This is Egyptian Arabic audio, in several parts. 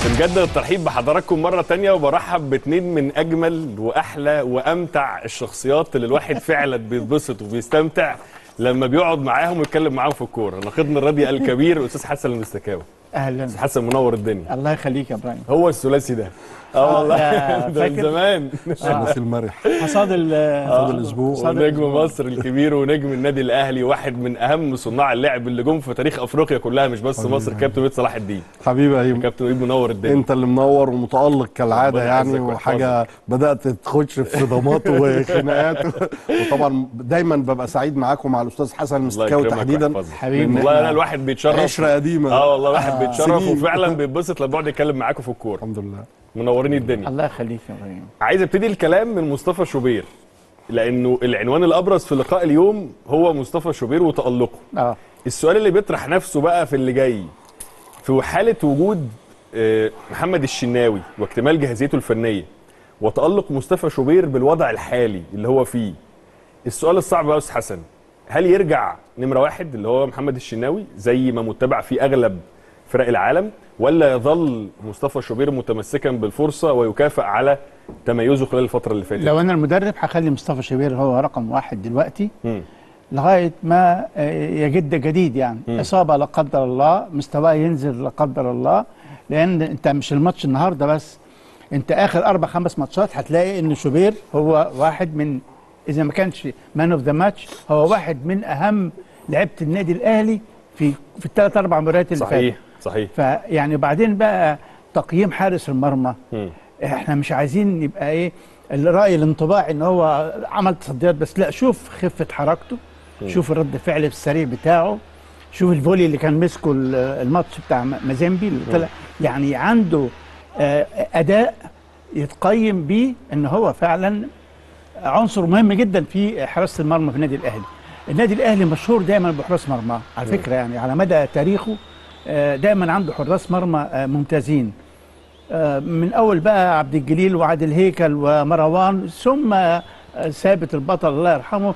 بجد الترحيب بحضراتكم مرة تانية وبرحب باتنين من أجمل وأحلى وأمتع الشخصيات اللي الواحد فعلا بيتبسط وبيستمتع لما بيقعد معاهم ويتكلم معاهم في الكورة ناقدنا الرادي الكبير الأستاذ حسن المستكاوي اهلا أستاذ حسن منور الدنيا الله يخليك يا ابراهيم هو الثلاثي ده اه والله ده ده من فاكر؟ زمان ثلاثي المرح حصاد ال حصاد الاسبوع حصاد ونجم الأسبوع. مصر الكبير ونجم النادي الاهلي واحد من اهم صناع اللعب اللي جم في تاريخ افريقيا كلها مش بس مصر كابتن وليد صلاح الدين حبيبي ايمن كابتن وليد منور الدنيا انت اللي منور ومتالق كالعاده ربنا يعني يعزك وحاجه بدات تخش في صدامات وخناقات وطبعا دايما ببقى سعيد معاكم مع الاستاذ حسن الله المستكاوي يكرمك تحديدا ويحفظك. حبيبي. والله انا الواحد بيتشرف عشره قديمه اه والله الواحد بيتشرف سنين. وفعلا بيتبسط لما بيقعد يتكلم معاكم في الكوره الحمد لله منورين الدنيا الله يخليك يا ابراهيم عايز ابتدي الكلام من مصطفى شوبير لانه العنوان الابرز في لقاء اليوم هو مصطفى شوبير وتالقه اه السؤال اللي بيطرح نفسه بقى في اللي جاي في حالة وجود آه، محمد الشناوي واكتمال جاهزيته الفنية وتألق مصطفى شوبير بالوضع الحالي اللي هو فيه السؤال الصعب بقى يا أستاذ حسن هل يرجع نمرة واحد اللي هو محمد الشناوي زي ما متبع في أغلب فرق العالم ولا يظل مصطفى شوبير متمسكا بالفرصة ويكافئ على تميزه خلال الفترة اللي فاتت لو انا المدرب هخلي مصطفى شوبير هو رقم واحد دلوقتي مم. لغايه ما آه، يجد جديد يعني مم. اصابه لا قدر الله مستواه ينزل لا قدر الله لان انت مش الماتش النهارده بس انت اخر اربع خمس ماتشات هتلاقي ان شوبير هو واحد من اذا ما كانش مان اوف ذا ماتش هو واحد من اهم لعيبه النادي الاهلي في في الثلاث اربع مباريات اللي فاتوا صحيح صحيح فيعني بعدين بقى تقييم حارس المرمى مم. احنا مش عايزين يبقى ايه الراي الانطباعي ان هو عمل تصديات بس لا شوف خفه حركته شوف الرد فعل السريع بتاعه شوف الفولي اللي كان مسكه ال- الماتش بتاع م- مازيمبي اللي طلع يعني عنده آه، اداء يتقيم بيه ان هو فعلا عنصر مهم جدا في حراسه المرمى في النادي الاهلي النادي الاهلي مشهور دايما بحراس مرمى على فكره يعني على مدى تاريخه آه، دايما عنده حراس مرمى آه، ممتازين آه، من اول بقى عبد الجليل وعادل هيكل ومروان ثم آه، ثابت البطل الله يرحمه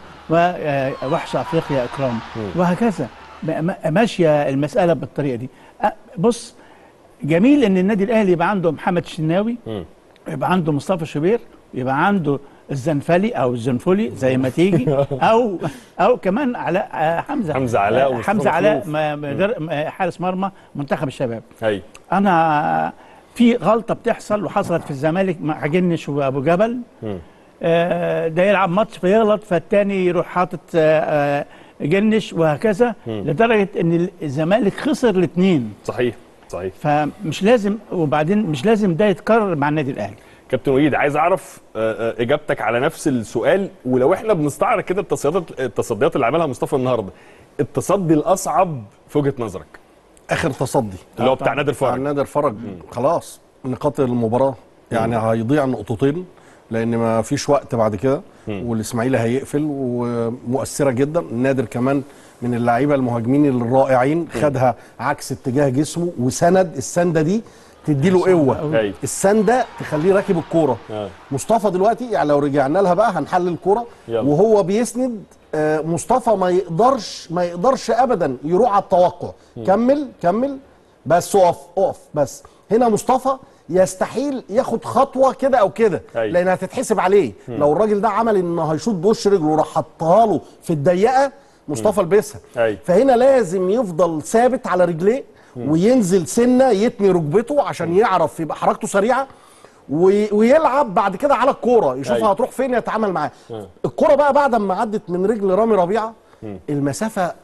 ووحش افريقيا اكرام وهكذا م- م- ماشيه المساله بالطريقه دي آه، بص جميل ان النادي الاهلي يبقى عنده محمد الشناوي مم. يبقى عنده مصطفى شوبير يبقى عنده الزنفلي او الزنفولي زي ما تيجي او او كمان علاء آه، حمزه حمزة علاء آه، ومصطفى حمزه علاء مخلوف. ما- مدر- ما- حارس مرمى منتخب الشباب أي انا في غلطه بتحصل وحصلت في الزمالك مع جنش وابو جبل مم. آه، ده يلعب ماتش فيغلط فالتاني يروح حاطط آه، آه، جنش وهكذا لدرجه ان الزمالك خسر الاثنين صحيح صحيح فمش لازم وبعدين مش لازم ده يتكرر مع النادي الاهلي كابتن وليد عايز اعرف آه، آه، اجابتك على نفس السؤال ولو احنا بنستعرض كده التصديات التصديات اللي عملها مصطفى النهارده التصدي الاصعب في وجهه نظرك اخر تصدي اللي هو بتاع نادر بتاع فرج نادر فرج خلاص نقاط المباراه يعني هيضيع نقطتين لان ما فيش وقت بعد كده والاسماعيلي هيقفل ومؤثره جدا نادر كمان من اللعيبه المهاجمين الرائعين خدها عكس اتجاه جسمه وسند السنده دي تديله قوه أيوة. السنده تخليه راكب الكوره آه. مصطفى دلوقتي يعني لو رجعنا لها بقى هنحلل الكوره يلا. وهو بيسند آه، مصطفى ما يقدرش ما يقدرش ابدا يروح على التوقع كمل كمل بس اقف اقف بس هنا مصطفى يستحيل ياخد خطوه كده او كده أيوة. لان هتتحسب عليه لو الراجل ده عمل انه هيشوط بوش رجله وراح حطها له في الضيقه مصطفى لبسها أيوة. فهنا لازم يفضل ثابت على رجليه وينزل سنه يتني ركبته عشان يعرف يبقى حركته سريعه وي- ويلعب بعد كده على الكوره يشوفها أيوة. هتروح فين يتعامل معاها الكوره بقى بعد ما عدت من رجل رامي ربيعه المسافه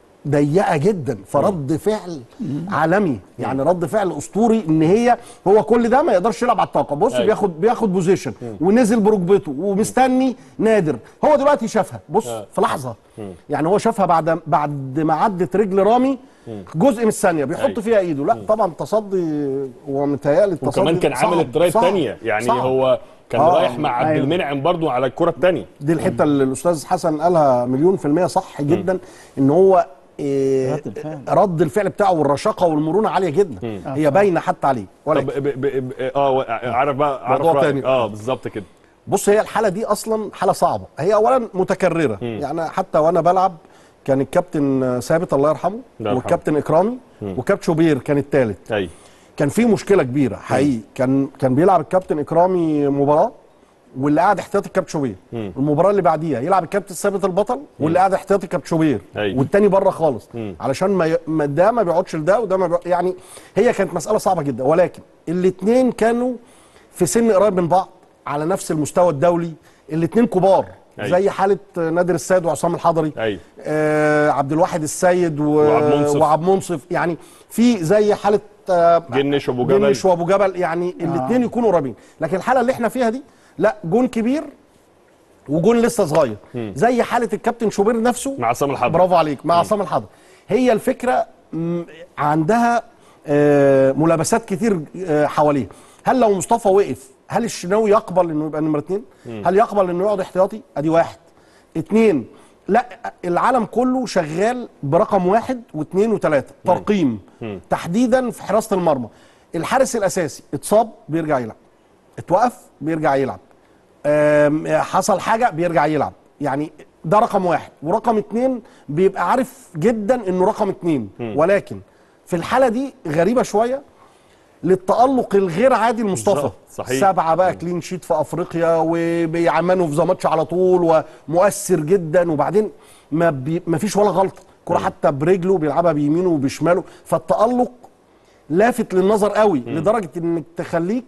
ضيقه جدا فرد فعل عالمي يعني رد فعل اسطوري ان هي هو كل ده ما يقدرش يلعب على الطاقه بص أيوة. بياخد بياخد بوزيشن ونزل بركبته ومستني نادر هو دلوقتي شافها بص في لحظه يعني هو شافها بعد بعد ما عدت رجل رامي جزء من الثانيه بيحط أيوة. فيها ايده لا طبعا تصدي ومتهيألي التصدي وكمان كان عامل صعب، الطريقه صعب، الثانيه يعني صعب. هو كان آه، رايح مع عبد أيوة. المنعم برضو على الكره الثانيه دي الحته اللي الاستاذ حسن قالها مليون في الميه صح جدا ان هو إيه رد الفعل. رد الفعل بتاعه والرشاقه والمرونه عاليه جدا هي باينه حتى عليه طب ولكن ب- ب- ب- اه عارف بقى عارف موضوع رأيك. تاني. اه بالظبط كده بص هي الحاله دي اصلا حاله صعبه هي اولا متكرره يعني حتى وانا بلعب كان الكابتن ثابت الله يرحمه الله يرحمه. والكابتن اكرامي وكابتن شوبير كان الثالث ايوه كان في مشكله كبيره حقيقي كان كان بيلعب الكابتن اكرامي مباراه واللي قاعد احتياطي الكابتن شوبير المباراه اللي بعديها يلعب الكابتن ثابت البطل واللي قاعد احتياطي الكابتن شوبير أيوة. والتاني بره خالص علشان ما, ي... ما ده ما بيقعدش لده وده ما بيقعد... يعني هي كانت مساله صعبه جدا ولكن الاثنين كانوا في سن قريب من بعض على نفس المستوى الدولي الاثنين كبار أيوة. زي حاله نادر السيد وعصام الحضري أيوة. آه عبد الواحد السيد و... وعبد منصف. وعبد منصف يعني في زي حاله آه جنش وابو جبل جنش وابو جبل يعني الاثنين يكونوا قريبين لكن الحاله اللي احنا فيها دي لا جون كبير وجون لسه صغير زي حاله الكابتن شوبير نفسه مع عصام الحضري برافو عليك مع عصام الحضري هي الفكره م، عندها آه، ملابسات كتير آه، حواليه هل لو مصطفى وقف هل الشناوي يقبل انه يبقى نمره اتنين هل يقبل انه يقعد احتياطي ادي واحد اتنين لا العالم كله شغال برقم واحد واثنين وثلاثه ترقيم تحديدا في حراسه المرمى الحارس الاساسي اتصاب بيرجع يلعب اتوقف بيرجع يلعب آم، حصل حاجه بيرجع يلعب يعني ده رقم واحد ورقم اتنين بيبقى عارف جدا انه رقم اتنين ولكن في الحاله دي غريبه شويه للتالق الغير عادي لمصطفى بالظبط، صحيح. سبعه بقى كلين شيت في افريقيا وبيعملوا في ذا ماتش على طول ومؤثر جدا وبعدين ما, بي ما فيش ولا غلطه كره حتى برجله بيلعبها بيمينه وبشماله فالتالق لافت للنظر قوي لدرجه انك تخليك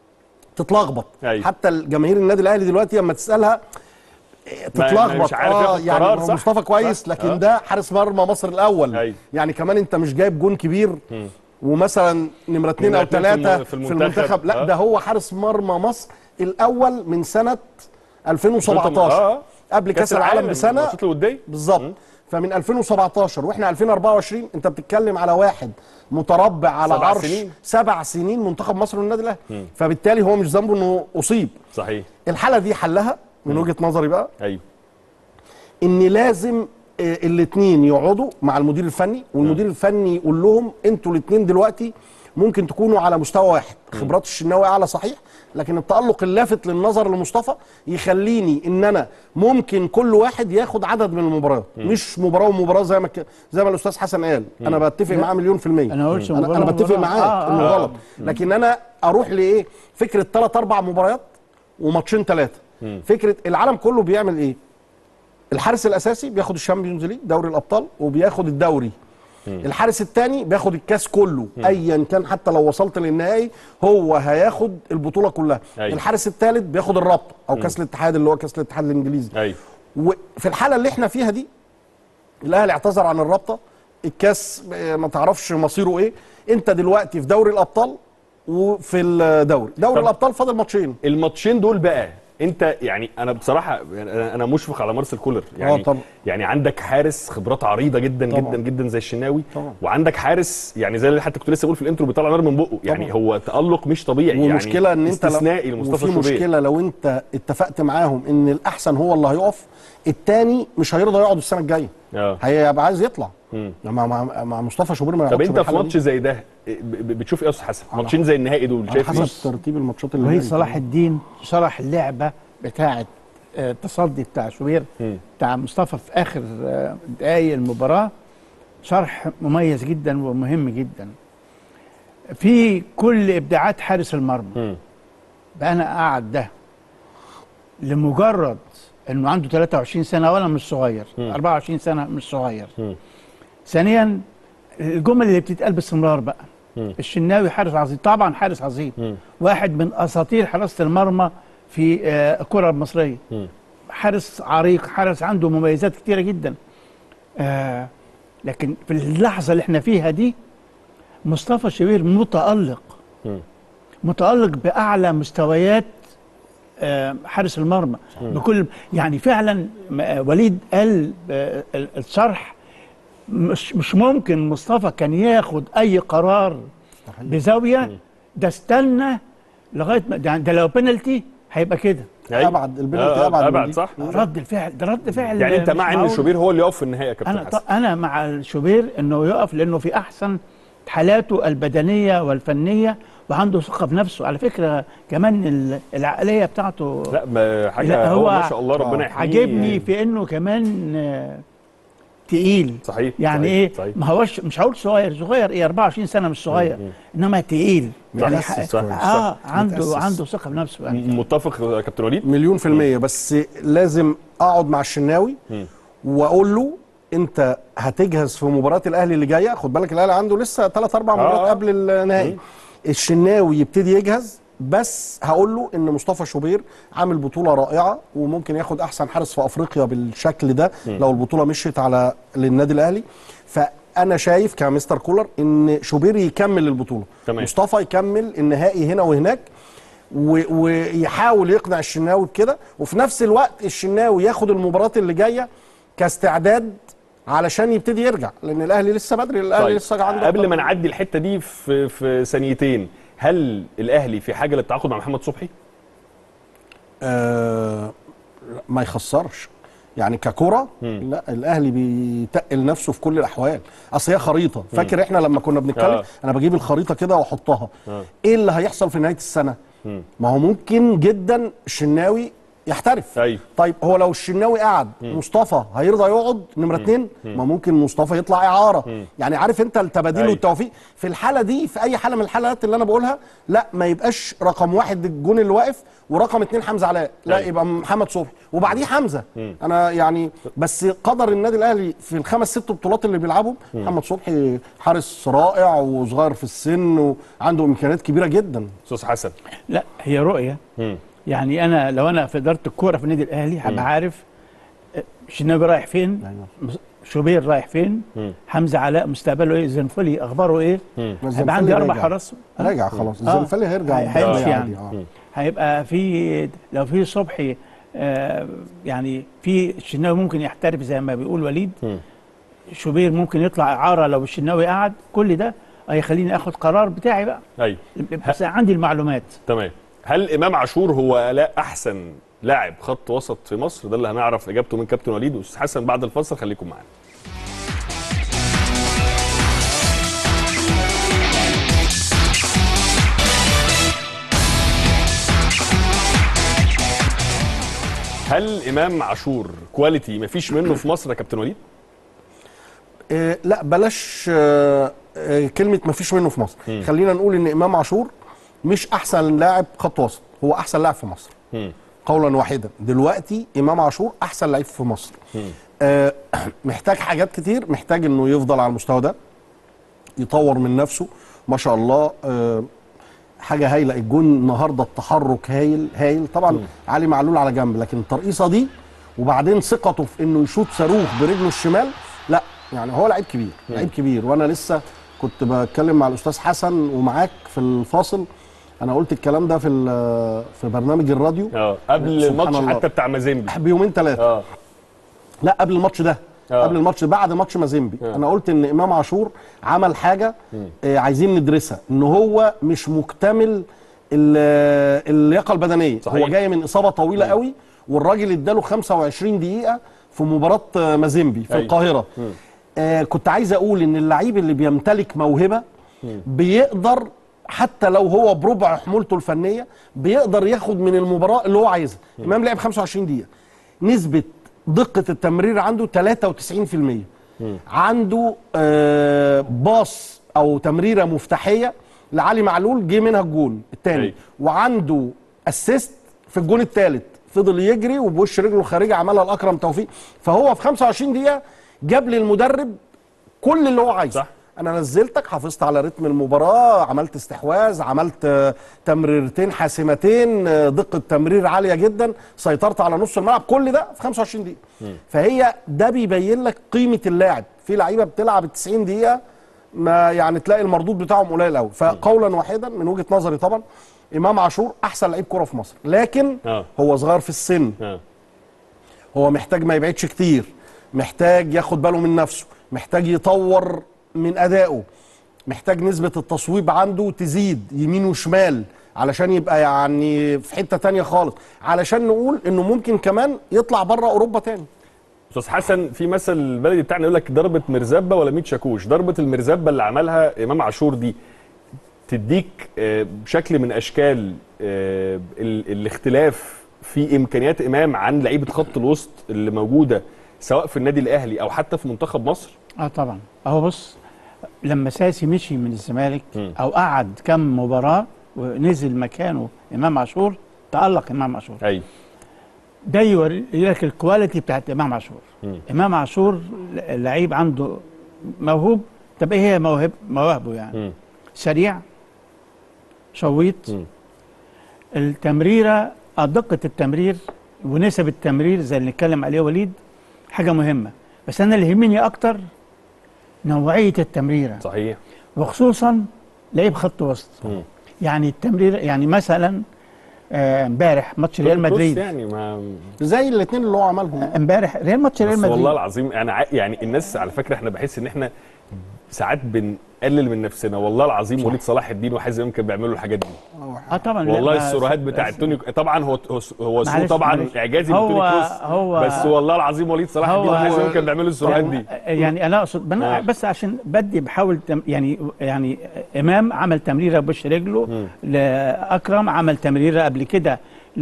تتلخبط أيوة. حتى الجماهير النادي الاهلي دلوقتي لما تسالها إيه، تتلخبط مش عارف ياخد يعني قرار، هو صح؟ مصطفى كويس صح. لكن آه. ده حارس مرمى مصر الاول أيوة. يعني كمان انت مش جايب جون كبير ومثلا نمره اثنين نمرة او اتنين في الم- ثلاثه في في المنتخب. المنتخب لا آه. ده هو حارس مرمى مصر الاول من سنه 2017 آه. قبل كاس العالم بسنه الماتشات الوديه بالظبط فمن 2017 واحنا 2024 انت بتتكلم على واحد متربع على سبع عرش سنين. سبع سنين منتخب مصر والنادي الاهلي فبالتالي هو مش ذنبه انه اصيب صحيح الحاله دي حلها من وجهه نظري بقى ايوه ان لازم الاثنين يقعدوا مع المدير الفني والمدير الفني يقول لهم انتوا الاثنين دلوقتي ممكن تكونوا على مستوى واحد خبرات الشناوي اعلى صحيح لكن التالق اللافت للنظر لمصطفى يخليني ان انا ممكن كل واحد ياخد عدد من المباريات مش مباراه ومباراه زي ما ك... زي ما الاستاذ حسن قال انا بتفق معاه مليون في الميه أنا ما قلتش انا, مباراة أنا بتفق ومباراة. معاك آه، انه آه. غلط لكن انا اروح لايه فكره ثلاث اربع مباريات وماتشين ثلاثه فكره العالم كله بيعمل ايه الحارس الاساسي بياخد الشامبيونز ليج دوري الابطال وبياخد الدوري الحارس الثاني بياخد الكاس كله ايا كان حتى لو وصلت للنهائي هو هياخد البطوله كلها أيوة. الحارس الثالث بياخد الرابطه او كاس الاتحاد اللي هو كاس الاتحاد الانجليزي ايوه وفي الحاله اللي احنا فيها دي الاهلي اعتذر عن الرابطه الكاس آه، ما تعرفش مصيره ايه انت دلوقتي في دوري الابطال وفي الدوري دوري طب- الابطال فاضل ماتشين الماتشين دول بقى انت يعني انا بصراحه يعني انا أنا مشفق على مارسيل كولر يعني طبعا. يعني عندك حارس خبرات عريضه جدا طبعا. جدا جدا زي الشناوي طبعا. وعندك حارس يعني زي اللي حتى كنت لسه بقول في الانترو بيطلع نار من بقه يعني طبعا. هو تالق مش طبيعي والمشكله يعني ان انت لو- استثنائي لمصطفى وفي شوبير مشكله لو انت اتفقت معاهم ان الاحسن هو اللي هيقف التاني مش هيرضى يقعد السنه الجايه اه هيبقى عايز يطلع مع, مع, مع مصطفى شوبير ما طب يقعدش انت في بالحالة ماتش دي. زي ده ب- ب- بتشوف ايه يا استاذ حسن ماتشين زي النهائي دول على شايف ايه حسب ترتيب الماتشات اللي وهي جاية. صلاح الدين شرح اللعبه بتاعه آه، التصدي بتاع شوبير مم. بتاع مصطفى في اخر آه، دقايق المباراه شرح مميز جدا ومهم جدا في كل ابداعات حارس المرمى مم. بقى انا قاعد ده لمجرد انه عنده 23 سنه ولا مش صغير 24 سنه مش صغير مم. ثانيا الجمل اللي بتتقال باستمرار بقى مم. الشناوي حارس عظيم طبعا حارس عظيم مم. واحد من اساطير حراسه المرمى في آه، الكره المصريه مم. حارس عريق حارس عنده مميزات كتيره جدا آه لكن في اللحظه اللي احنا فيها دي مصطفى شوبير متالق مم. متالق باعلى مستويات آه، حارس المرمى بكل يعني فعلا م- آه، وليد قال آه، ال- الشرح مش مش ممكن مصطفى كان ياخد اي قرار بزاويه ده استنى لغايه ما ده, ده لو بينالتي هيبقى كده أيوة. أبعد، البنالتي آه، آه، أبعد من ابعد دي. صح رد الفعل ده رد فعل يعني انت مش مع ان معقول. شوبير هو اللي يقف في النهائي يا كابتن انا حسن ط- انا مع شوبير انه يقف لانه في احسن حالاته البدنيه والفنيه وعنده ثقه بنفسه على فكره كمان ال- العقليه بتاعته لا ما حاجه لا، هو هو ما شاء الله ربنا يحميه عاجبني في انه كمان آه، تقيل صحيح يعني صحيح. ايه صحيح. ما هوش مش هقول صغير صغير ايه 24 سنه مش صغير انما تقيل يعني صح، ح- صح، صح. اه عنده متأسس. عنده ثقه بنفسه يعني متفق يا كابتن وليد مليون في المية بس لازم اقعد مع الشناوي واقول له انت هتجهز في مباراة الاهلي اللي جايه خد بالك الاهلي عنده لسه ثلاث اربع مباريات آه. قبل النهائي الشناوي يبتدي يجهز بس هقول له ان مصطفى شوبير عامل بطوله رائعه وممكن ياخد احسن حارس في افريقيا بالشكل ده لو البطوله مشيت على للنادي الاهلي فانا شايف كمستر كولر ان شوبير يكمل البطوله تمام. مصطفى يكمل النهائي هنا وهناك و- ويحاول يقنع الشناوي بكده وفي نفس الوقت الشناوي ياخد المباراه اللي جايه كاستعداد علشان يبتدي يرجع لان الاهلي لسه بدري الاهلي طيب لسه عنده قبل أكتر ما من- نعدي الحته دي في في ثانيتين هل الاهلي في حاجه للتعاقد مع محمد صبحي؟ آه ما يخسرش يعني ككرة لا الاهلي بيتقل نفسه في كل الاحوال اصل هي خريطه فاكر احنا لما كنا بنتكلم آه. انا بجيب الخريطه كده واحطها آه. ايه اللي هيحصل في نهايه السنه ما هو ممكن جدا الشناوي يحترف أيوه. طيب هو لو الشناوي قعد مصطفى هيرضى يقعد نمره اتنين ما ممكن مصطفى يطلع اعاره يعني عارف انت التبادل أيوه. والتوفيق في الحاله دي في اي حاله من الحالات اللي انا بقولها لا ما يبقاش رقم واحد الجون اللي واقف ورقم اتنين حمزه علاء لا أيوه. يبقى محمد صبحي وبعديه حمزه انا يعني بس قدر النادي الاهلي في الخمس ست بطولات اللي بيلعبهم محمد صبحي حارس رائع وصغير في السن وعنده امكانيات كبيره جدا استاذ حسن لا هي رؤيه مم. يعني انا لو انا في اداره الكوره في النادي الاهلي هبقى عارف آه، الشناوي رايح فين مس- شوبير رايح فين حمزه علاء مستقبله ايه زنفلي اخباره ايه بس هيبقى عندي زنفلي اربع راجع. حرس راجع خلاص آه. الزنفلي هيرجع هي- هيمشي عادي. يعني. آه. هيبقى في لو في صبحي آه يعني في الشناوي ممكن يحترف زي ما بيقول وليد شوبير ممكن يطلع اعاره لو الشناوي قعد كل ده هيخليني اخد قرار بتاعي بقى ايوه بس عندي المعلومات تمام هل امام عاشور هو لا احسن لاعب خط وسط في مصر ده اللي هنعرف اجابته من كابتن وليد واستاذ حسن بعد الفاصل خليكم معانا هل امام عاشور كواليتي مفيش منه في مصر يا كابتن وليد آه، لا بلاش آه، آه، كلمه ما فيش منه في مصر خلينا نقول ان امام عاشور مش احسن لاعب خط وسط هو احسن لاعب في مصر قولا واحدا دلوقتي امام عاشور احسن لعيب في مصر آه، محتاج حاجات كتير محتاج انه يفضل على المستوى ده يطور من نفسه ما شاء الله آه، حاجه هايله الجون النهارده التحرك هايل هايل طبعا علي معلول على جنب لكن الترقيصه دي وبعدين ثقته في انه يشوط صاروخ برجله الشمال لا يعني هو لعيب كبير لعيب كبير وانا لسه كنت بتكلم مع الاستاذ حسن ومعاك في الفاصل انا قلت الكلام ده في ال- في برنامج الراديو اه قبل سبحان الماتش الله. حتى بتاع مازيمبي بيومين ثلاثه اه لا قبل الماتش ده آه. قبل الماتش بعد ماتش مازيمبي آه. انا قلت ان امام عاشور عمل حاجه آه عايزين ندرسها ان هو مش مكتمل ال- اللياقه البدنيه صحيح. هو جاي من اصابه طويله قوي والراجل اداله 25 دقيقه في مباراه آه، مازيمبي في أيوة. القاهره آه كنت عايز اقول ان اللعيب اللي بيمتلك موهبه بيقدر حتى لو هو بربع حمولته الفنيه بيقدر ياخد من المباراه اللي هو عايزها امام لعب 25 دقيقه نسبه دقه التمرير عنده 93% عنده آه باص او تمريره مفتاحيه لعلي معلول جه منها الجون الثاني أيوة. وعنده اسيست في الجون الثالث فضل يجري وبوش رجله الخارجي عملها لاكرم توفيق فهو في 25 دقيقه جاب للمدرب كل اللي هو عايزه صح. انا نزلتك حافظت على رتم المباراه عملت استحواذ عملت آه، تمريرتين حاسمتين آه، دقه تمرير عاليه جدا سيطرت على نص الملعب كل ده في 25 دقيقه فهي ده بيبين لك قيمه اللاعب في لعيبه بتلعب 90 دقيقه ما يعني تلاقي المردود بتاعهم قليل قوي فقولا واحدا من وجهه نظري طبعا امام عاشور احسن لعيب كره في مصر لكن آه. هو صغير في السن اه هو محتاج ما يبعدش كتير محتاج ياخد باله من نفسه محتاج يطور من أدائه محتاج نسبة التصويب عنده تزيد يمين وشمال علشان يبقى يعني في حتة تانية خالص علشان نقول انه ممكن كمان يطلع بره اوروبا تاني استاذ حسن في مثل البلدي بتاعنا يقول لك ضربه مرزبه ولا 100 شاكوش ضربه المرزبه اللي عملها امام عاشور دي تديك آه، شكل من اشكال آه، ال- الاختلاف في امكانيات امام عن لعيبه خط الوسط اللي موجوده سواء في النادي الاهلي او حتى في منتخب مصر اه طبعا اهو بص لما ساسي مشي من الزمالك مم. او قعد كم مباراه ونزل مكانه امام عاشور تالق امام عاشور ايوه ده يوري لك الكواليتي بتاعت امام عاشور مم. امام عاشور ل- لعيب عنده موهوب طب ايه هي موهب مواهبه يعني مم. سريع شويط مم. التمريره آه، دقه التمرير ونسب التمرير زي اللي اتكلم عليه وليد حاجه مهمه بس انا اللي يهمني اكتر نوعيه التمريره صحيح وخصوصا لعيب خط وسط مم. يعني التمرير يعني مثلا آه، امبارح ماتش ريال بص مدريد يعني ما زي الاثنين اللي هو عملهم امبارح ريال ماتش ريال بس مدريد والله العظيم انا ع- يعني الناس على فكره احنا بحس ان احنا ساعات بنقلل من نفسنا والله العظيم وليد صلاح الدين وحازم امام كانوا بيعملوا الحاجات دي اه طبعا لا، والله ما- السيروهات بتاعت توني طبعا هو هو هو سوء معلش، طبعا معلش. اعجازي من هو- توني كروس هو- بس والله العظيم وليد صلاح الدين هو- وحازم امام كانوا بيعملوا السيروهات دي يعني, يعني انا اقصد بنا آه. بس عشان بدي بحاول تم يعني يعني امام عمل تمريره بوش رجله لاكرم عمل تمريره قبل كده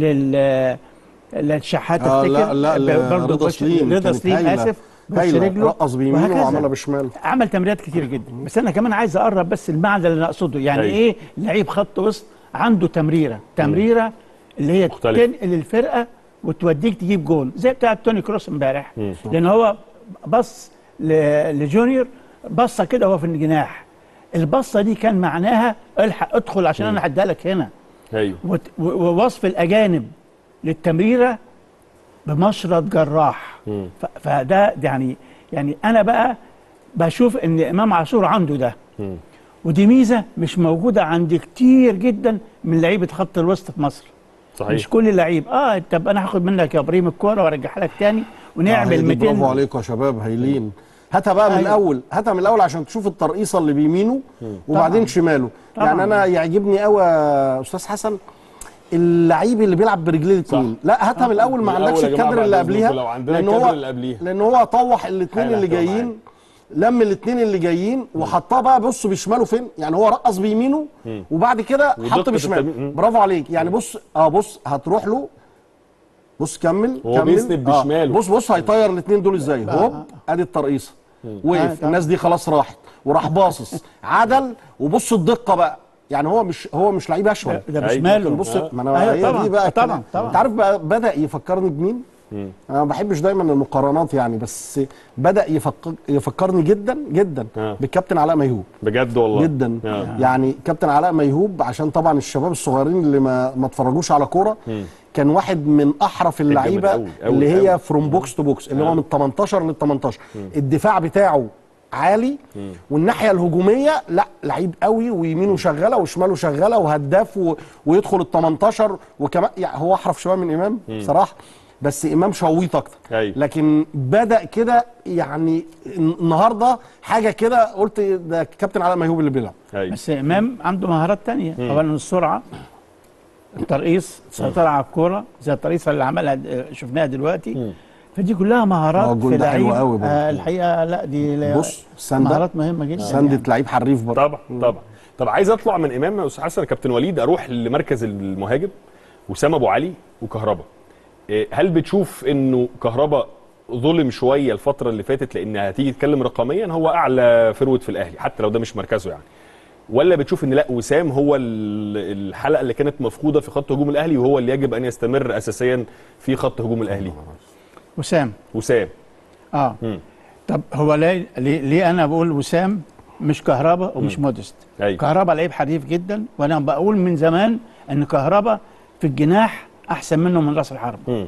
لل للشحات آه افتكر لا لا ب- برضه رضا بوش- سليم رضا كانت سليم هايلة. اسف بوش هايلة. رجله رقص بيمينه وهكذا. وعملها بشماله عمل تمريرات كتير جدا بس انا كمان عايز اقرب بس المعنى اللي انا اقصده يعني أيوة. ايه لعيب خط وسط عنده تمريره تمريره اللي هي مختلف. تنقل الفرقه وتوديك تجيب جول زي بتاع توني كروس امبارح مم. لان هو بص ل- لجونيور بصه كده وهو في الجناح البصه دي كان معناها الحق ادخل عشان انا هديها لك هنا ايوه وت- و- ووصف الاجانب للتمريره بمشرط جراح مم. ف- فده يعني يعني انا بقى بشوف ان امام عاشور عنده ده مم. ودي ميزه مش موجوده عند كتير جدا من لعيبه خط الوسط في مصر مش صحيح كل لعيب اه طب انا هاخد منك يا ابراهيم الكوره وارجعها لك تاني آه، هي ونعمل دي 200 برافو عليكم يا شباب هايلين هاتها بقى من أيوة. الاول هاتها من الاول عشان تشوف الترقيصه اللي بيمينه وبعدين طبعاً. شماله طبعاً. يعني انا يعجبني قوي يا استاذ حسن اللعيب اللي بيلعب برجليه الاثنين لا هاتها من الاول ما من عندكش الأول يا جماعة الكادر بعد اللي إذنكم قبليها لو عندنا لان الكادر هو اللي قبليها. لان هو طوح الاثنين حالة اللي هتبقى جايين لم الاثنين اللي جايين وحطها بقى بص بشماله فين يعني هو رقص بيمينه وبعد كده حط ودقة بشماله التمرير. مم. برافو عليك يعني بص اه بص هتروح له بص كمل هو كمل بيسند آه. بشماله. بص بص هيطير الاثنين دول ازاي هوب ادي الترقيصه آه، وقف طبعا. الناس دي خلاص راحت وراح باصص عدل وبص الدقه بقى يعني هو مش هو مش لعيب اشول ده- ده أيوة. بشماله. لكن بص آه. ما انا أيوة هي طبعاً. دي بقى طبعاً، الكلام. طبعاً. انت عارف بقى بدا يفكرني بمين انا ما بحبش دايما المقارنات يعني بس بدا يفكر يفكرني جدا جدا آه. بالكابتن علاء ميهوب بجد والله جدا آه. يعني كابتن علاء ميهوب عشان طبعا الشباب الصغيرين اللي ما ما اتفرجوش على كوره كان واحد من احرف اللعيبه أوي، أوي، اللي هي أوي. فروم بوكس تو بوكس اللي هو من 18 لل 18 الدفاع بتاعه عالي والناحيه الهجوميه لا لعيب قوي ويمينه شغاله وشماله شغاله وهداف و... ويدخل ال 18 وكمان يعني هو احرف شويه من امام بصراحه بس امام شويط اكتر أيوة. لكن بدا كده يعني النهارده حاجه كده قلت ده كابتن علاء ميهوب اللي بيلعب ايوه بس امام عنده مهارات تانية اولا السرعه الترقيص السيطره على الكوره زي الترقيصه اللي عملها د- شفناها دلوقتي فدي كلها آه، مهارات الجول في ده حلو لعيب قوي برضه. آه الحقيقه لا دي لا- بص سندة مهارات مهمه جدا سندة يعني. لعيب حريف برضه طبعا طبعا طب عايز اطلع من امام يا استاذ حسن كابتن وليد اروح لمركز المهاجم وسام ابو علي وكهربا إيه، هل بتشوف انه كهربا ظلم شويه الفتره اللي فاتت لان هتيجي تتكلم رقميا هو اعلى فروت في الاهلي حتى لو ده مش مركزه يعني ولا بتشوف ان لا وسام هو ال- الحلقه اللي كانت مفقوده في خط هجوم الاهلي وهو اللي يجب ان يستمر اساسيا في خط هجوم الاهلي وسام وسام اه مم. طب هو ليه, ليه, ليه انا بقول وسام مش كهربا ومش مودست ايوه كهربا لعيب حريف جدا وانا بقول من زمان ان كهربا في الجناح احسن منه من راس الحرب مم.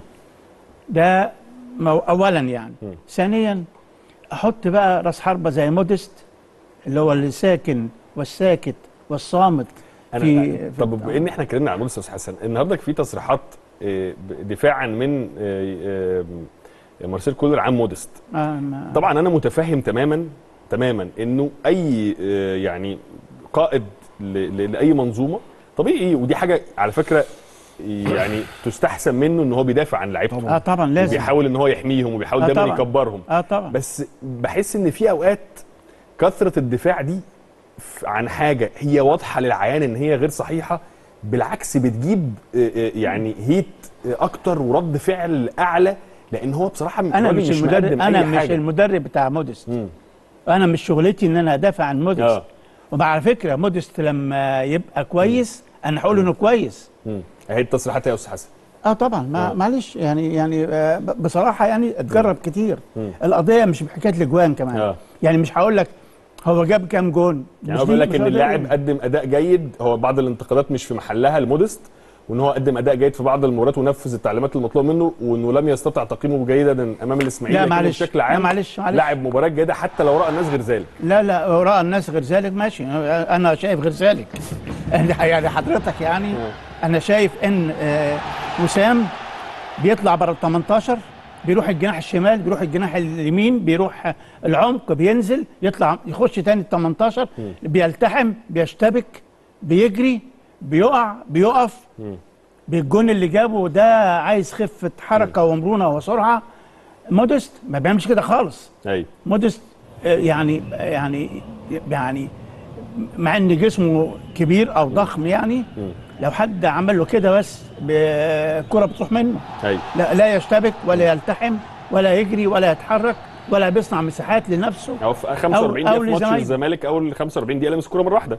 ده مو اولا يعني مم. ثانيا احط بقى راس حربه زي مودست اللي هو اللي ساكن والساكت والصامت انا في, في طب بما ان احنا اتكلمنا عن موديست حسن النهارده في تصريحات آه، ب- دفاعا من آه، آه، مارسيل كولر عن موديست آه ما طبعا انا متفهم تماما تماما انه اي آه، يعني قائد ل- ل- لاي منظومه طبيعي ودي حاجه على فكره يعني تستحسن منه ان هو بيدافع عن لعيبته اه طبعا لازم بيحاول ان هو يحميهم وبيحاول آه دايما طبعاً. يكبرهم اه طبعا بس بحس ان في اوقات كثره الدفاع دي ف- عن حاجه هي واضحه للعيان ان هي غير صحيحه بالعكس بتجيب آه، آه، يعني هيت آه، اكتر ورد فعل اعلى لان هو بصراحه انا راجل مش المدرب مقدم انا أي مش حاجة. المدرب بتاع موديست مم. انا مش شغلتي ان انا ادافع عن موديست اه وعلى فكره موديست لما يبقى كويس انا هقول انه كويس مم. اهي التصريحات يا استاذ حسن اه طبعا ما آه. معلش يعني يعني آه ب- بصراحه يعني اتجرب كتير مم. القضيه مش بحكايه الاجوان كمان اه يعني مش هقول لك هو جاب كام جون يعني مش هو دي- بيقول لك مش ان هو ده اللاعب يعني. قدم اداء جيد هو بعض الانتقادات مش في محلها لمودست وان هو قدم اداء جيد في بعض المباريات ونفذ التعليمات المطلوبه منه وانه لم يستطع تقييمه جيدا امام الاسماعيلي لا لكنه معلش بشكل لا عام معلش معلش لاعب مباراه جيده حتى لو راى الناس غير ذلك لا لا وراء الناس غير ذلك ماشي انا شايف غير ذلك يعني حضرتك يعني انا شايف ان آه، وسام بيطلع بره ال 18 بيروح الجناح الشمال بيروح الجناح اليمين بيروح العمق بينزل يطلع يخش تاني ال 18 بيلتحم بيشتبك بيجري بيقع بيقف بالجون اللي جابه ده عايز خفه حركه ومرونه وسرعه مودست ما بيعملش كده خالص ايوه مودست آه، يعني يعني يعني مع ان جسمه كبير او ضخم يعني لو حد عمل له كده بس الكره بتروح منه ايوه لا لا يشتبك ولا يلتحم ولا يجري ولا يتحرك ولا بيصنع مساحات لنفسه هو في 45 أو دقيقه في ماتش لزمايله. الزمالك اول 45 دقيقه لمس الكوره مره واحده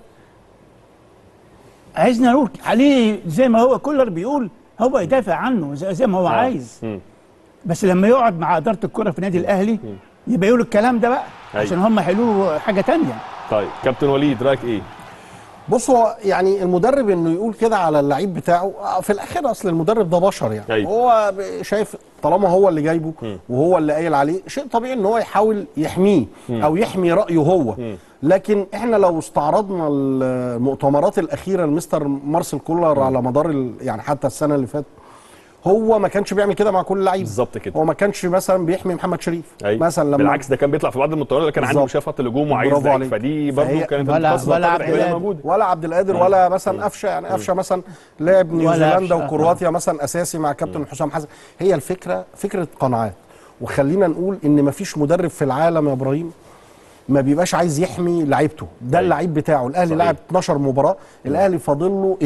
عايزنا نقول عليه زي ما هو كولر بيقول هو يدافع عنه زي, زي ما هو آه. عايز مم. بس لما يقعد مع اداره الكره في النادي الاهلي يبقى يقول الكلام ده بقى أيوة. عشان هم يحلوا حاجه تانية طيب كابتن وليد رايك ايه؟ بص هو يعني المدرب انه يقول كده على اللعيب بتاعه آه، في الاخير اصل المدرب ده بشر يعني أيوة. هو ب- شايف طالما هو اللي جايبه وهو اللي قايل عليه شيء طبيعي ان هو يحاول يحميه او يحمي رايه هو لكن احنا لو استعرضنا المؤتمرات الاخيره لمستر مارسيل كولر على مدار ال- يعني حتى السنه اللي فاتت هو ما كانش بيعمل كده مع كل لعيب بالظبط كده هو ما كانش مثلا بيحمي محمد شريف أيوة. مثلا لما بالعكس ده كان بيطلع في بعض المؤتمرات اللي كان عنده بالظبط. مشكله في خط الهجوم وعايز برافو لعيب عليك. فدي برضه فهي- كانت ولا- القصه ولا طبعاً عبد كلها القادر. موجوده ولا عبد القادر ولا مثلا قفشه يعني قفشه مثلا لعب نيوزيلندا قفشة. وكرواتيا مثلا اساسي مع كابتن حسام حسن هي الفكره فكره قناعات وخلينا نقول ان مفيش مدرب في العالم يا ابراهيم ما بيبقاش عايز يحمي لعيبته ده أيوة. اللعيب بتاعه الاهلي صحيح. لعب 12 مباراه الاهلي فاضل له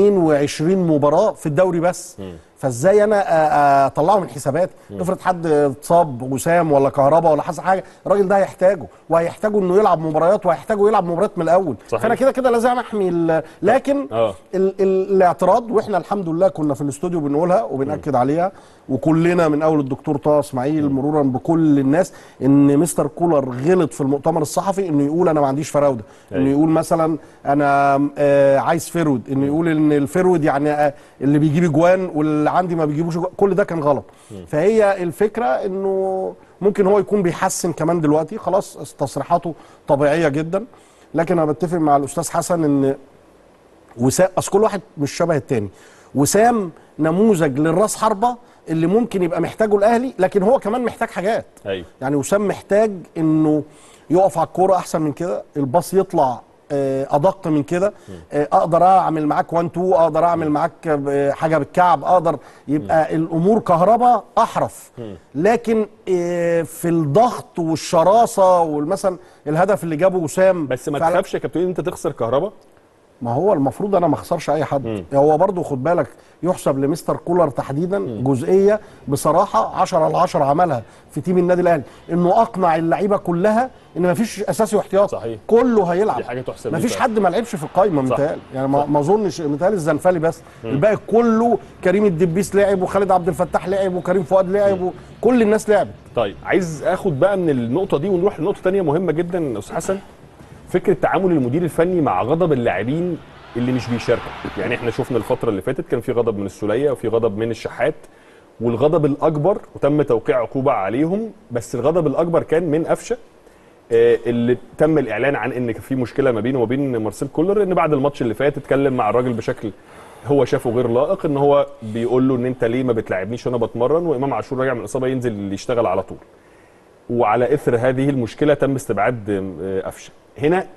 22 مباراه في الدوري بس فازاي انا أ- أ- اطلعه من حساباتي افرض حد اتصاب وسام ولا كهربا ولا حصل حاجه الراجل ده هيحتاجه وهيحتاجه انه يلعب مباريات وهيحتاجه يلعب مباريات من الاول صحيح. فانا كده كده لازم احمي ال- لكن آه. ال ال الاعتراض واحنا الحمد لله كنا في الاستوديو بنقولها وبناكد عليها وكلنا من اول الدكتور طه اسماعيل مرورا بكل الناس ان مستر كولر غلط في المؤتمر الصحفي انه يقول انا ما عنديش فراوده انه أيوة. يقول مثلا انا آه عايز فرود انه يقول ان الفرود يعني آه اللي بيجيب اجوان واللي عندي ما بيجيبوش أجوان. كل ده كان غلط فهي الفكره انه ممكن هو يكون بيحسن كمان دلوقتي خلاص تصريحاته طبيعيه جدا لكن انا بتفق مع الاستاذ حسن ان وسام اصل كل واحد مش شبه التاني وسام نموذج للراس حربه اللي ممكن يبقى محتاجه الاهلي لكن هو كمان محتاج حاجات ايوه يعني وسام محتاج انه يقف على الكوره احسن من كده الباص يطلع آه، ادق من كده آه، اقدر اعمل معاك 1 2 اقدر اعمل معاك آه، حاجه بالكعب اقدر يبقى الامور كهرباء احرف لكن آه، في الضغط والشراسه والمثلا الهدف اللي جابه وسام بس ما فعلا- تخافش يا كابتن انت تخسر كهربا ما هو المفروض انا ما اخسرش اي حد هو برضه خد بالك يحسب لمستر كولر تحديدا جزئيه بصراحه 10 على 10 عملها في تيم النادي الاهلي انه اقنع اللعيبه كلها ان ما فيش اساسي واحتياطي صحيح. كله هيلعب دي حاجة تحسب ما ليه فيش فعلا. حد ما لعبش في القايمه صح. متهيألي يعني ما ما اظنش متهيألي الزنفلي بس الباقي كله كريم الدبيس لعب وخالد عبد الفتاح لعب وكريم فؤاد لعب وكل الناس لعبت طيب عايز اخد بقى من النقطه دي ونروح لنقطه تانية مهمه جدا يا استاذ حسن فكره تعامل المدير الفني مع غضب اللاعبين اللي مش بيشاركوا يعني احنا شفنا الفتره اللي فاتت كان في غضب من السوليه وفي غضب من الشحات والغضب الاكبر وتم توقيع عقوبه عليهم بس الغضب الاكبر كان من قفشه آه، اللي تم الاعلان عن ان في مشكله ما بينه وبين مارسيل كولر ان بعد الماتش اللي فات اتكلم مع الراجل بشكل هو شافه غير لائق ان هو بيقول له ان انت ليه ما بتلعبنيش وانا بتمرن وامام عاشور راجع من الاصابه ينزل يشتغل على طول وعلى اثر هذه المشكله تم استبعاد آه، قفشه هنا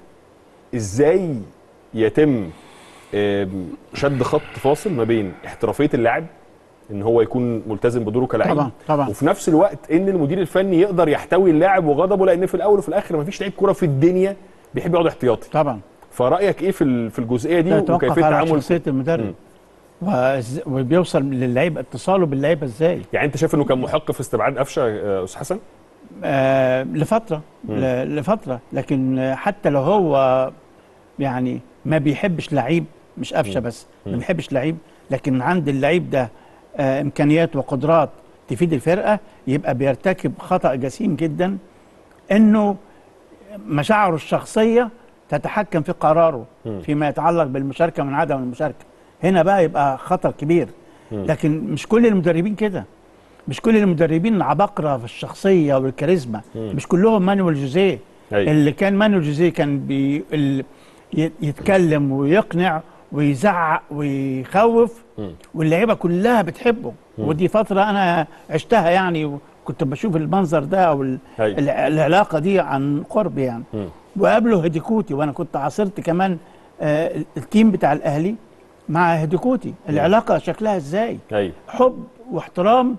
ازاي يتم آم، شد خط فاصل ما بين احترافيه اللاعب ان هو يكون ملتزم بدوره كلاعب طبعا طبعا وفي نفس الوقت ان المدير الفني يقدر يحتوي اللاعب وغضبه لان في الاول وفي الاخر مفيش لعيب كوره في الدنيا بيحب يقعد احتياطي طبعا فرايك ايه في ال- في الجزئيه دي ده يتوقف وكيفيه على تعامل شخصيه المدرب وإز- وبيوصل للعيبه اتصاله باللعيبه ازاي يعني انت شايف انه كان محق في استبعاد قفشه يا استاذ حسن آه لفتره ل- لفتره لكن آه، حتى لو هو يعني ما بيحبش لعيب مش قفشه بس ما بيحبش لعيب لكن عند اللعيب ده آه امكانيات وقدرات تفيد الفرقه يبقى بيرتكب خطا جسيم جدا انه مشاعره الشخصيه تتحكم في قراره فيما يتعلق بالمشاركه من عدم المشاركه هنا بقى يبقى خطر كبير لكن مش كل المدربين كده مش كل المدربين عباقرة في الشخصية والكاريزما مش كلهم مانويل جوزيه أيوة. اللي كان مانويل جوزيه كان بي ال- ي- يتكلم ويقنع ويزعق ويخوف واللعيبة كلها بتحبه ودي فترة أنا عشتها يعني وكنت بشوف المنظر ده أو ال- أيوة. الع- العلاقة دي عن قرب يعني وقابله هديكوتي وأنا كنت عاصرت كمان آه، التيم بتاع الأهلي مع هديكوتي العلاقة شكلها إزاي ايوه حب واحترام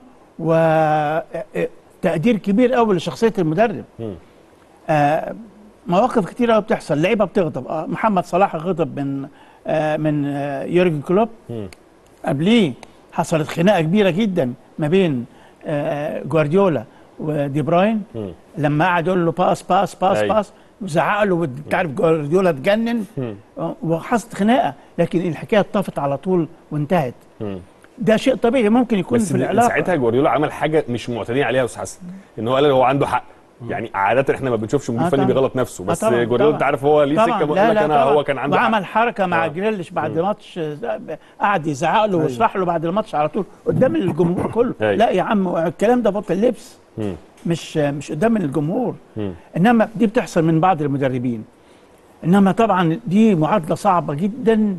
وتقدير كبير قوي لشخصيه المدرب مم. آه مواقف كتيره قوي بتحصل لعيبه بتغضب آه محمد صلاح غضب من آه من آه يورجن كلوب مم. قبليه حصلت خناقه كبيره جدا ما بين آه جوارديولا ودي بروين مم. لما قعد يقول له باس باس باس أيوة. باس وزعق له انت عارف جوارديولا اتجنن آه، وحصلت خناقه لكن الحكايه اتطفت على طول وانتهت مم. ده شيء طبيعي ممكن يكون بس في العلاقه ساعتها جوارديولا عمل حاجه مش معتادين عليها يا استاذ حسن ان هو قال هو عنده حق يعني عاده احنا ما بنشوفش مدير آه فني طبعاً. بيغلط نفسه آه بس طبعاً، جوارديولا طبعاً. انت عارف هو ليه طبعا سكه بيقول لا لك لا انا طبعا هو كان عنده حق. وعمل حركه مع آه. جريليش بعد ماتش آه، قعد يزعق له ويشرح له بعد الماتش على طول قدام الجمهور كله أيوة. لا يا عم الكلام ده بطل لبس مم. مش مش قدام الجمهور مم. انما دي بتحصل من بعض المدربين انما طبعا دي معادله صعبه جدا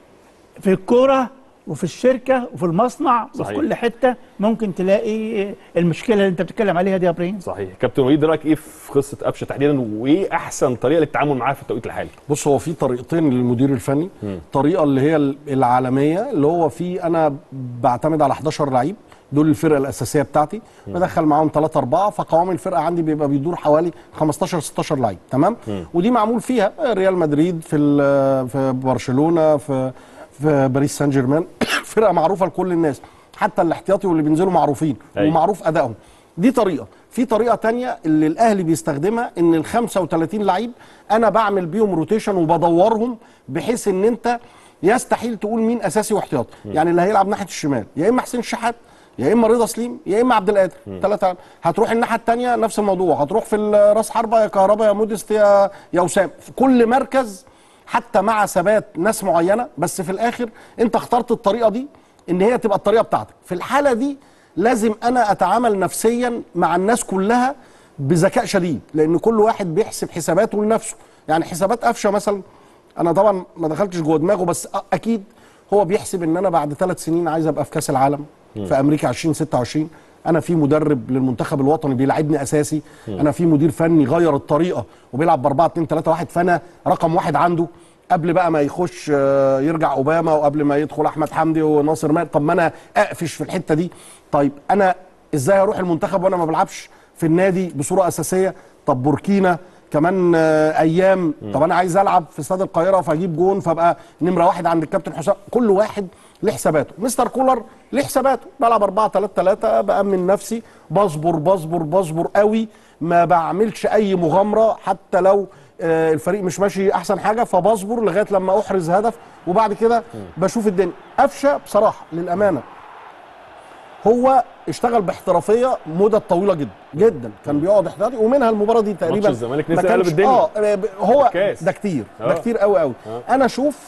في الكوره وفي الشركه وفي المصنع صحيح. وفي كل حته ممكن تلاقي المشكله اللي انت بتتكلم عليها دي يا ابراهيم صحيح كابتن وليد رايك ايه في قصه قفشه تحديدا وايه احسن طريقه للتعامل معاها في التوقيت الحالي بص هو في طريقتين للمدير الفني طريقه اللي هي العالميه اللي هو في انا بعتمد على 11 لعيب دول الفرقه الاساسيه بتاعتي بدخل معاهم 3 4 فقوام الفرقه عندي بيبقى بيدور حوالي 15 16 لعيب تمام ودي معمول فيها ريال مدريد في ال- في برشلونه في في باريس سان جيرمان فرقه معروفه لكل الناس حتى الاحتياطي واللي بينزلوا معروفين أيوة. ومعروف ادائهم دي طريقه في طريقه تانية اللي الاهلي بيستخدمها ان ال 35 لعيب انا بعمل بيهم روتيشن وبدورهم بحيث ان انت يستحيل تقول مين اساسي واحتياطي يعني اللي هيلعب ناحيه الشمال يا اما حسين شحات يا اما رضا سليم يا اما عبد القادر ثلاثه هتروح الناحيه الثانيه نفس الموضوع هتروح في ال- راس حربه يا كهربا يا مودست يا يا وسام في كل مركز حتى مع ثبات ناس معينه بس في الاخر انت اخترت الطريقه دي ان هي تبقى الطريقه بتاعتك في الحاله دي لازم انا اتعامل نفسيا مع الناس كلها بذكاء شديد لان كل واحد بيحسب حساباته لنفسه يعني حسابات قفشه مثلا انا طبعا ما دخلتش جوه دماغه بس أ- اكيد هو بيحسب ان انا بعد ثلاث سنين عايز ابقى في كاس العالم في امريكا 2026 انا في مدرب للمنتخب الوطني بيلعبني اساسي انا في مدير فني غير الطريقه وبيلعب ب 4 2 3 1 فانا رقم واحد عنده قبل بقى ما يخش آه، يرجع اوباما وقبل ما يدخل احمد حمدي وناصر مال طب ما انا اقفش في الحته دي طيب انا ازاي اروح المنتخب وانا ما بلعبش في النادي بصوره اساسيه طب بوركينا كمان آه، ايام طب انا عايز العب في استاد القاهره فاجيب جون فابقى نمره واحد عند الكابتن حسام كل واحد ليه حساباته مستر كولر ليه حساباته بلعب 4 3 3 بامن نفسي بصبر بصبر بصبر قوي ما بعملش اي مغامره حتى لو آه، الفريق مش ماشي احسن حاجه فبصبر لغايه لما احرز هدف وبعد كده بشوف الدنيا قفشه بصراحه للامانه هو اشتغل باحترافيه مدة طويله جدا جدا كان بيقعد احتياطي ومنها المباراه دي تقريبا الزمالك ما نزل كانش- قلب الدنيا. اه ب- هو الكاس. ده كتير آه. ده كتير قوي قوي آه. انا اشوف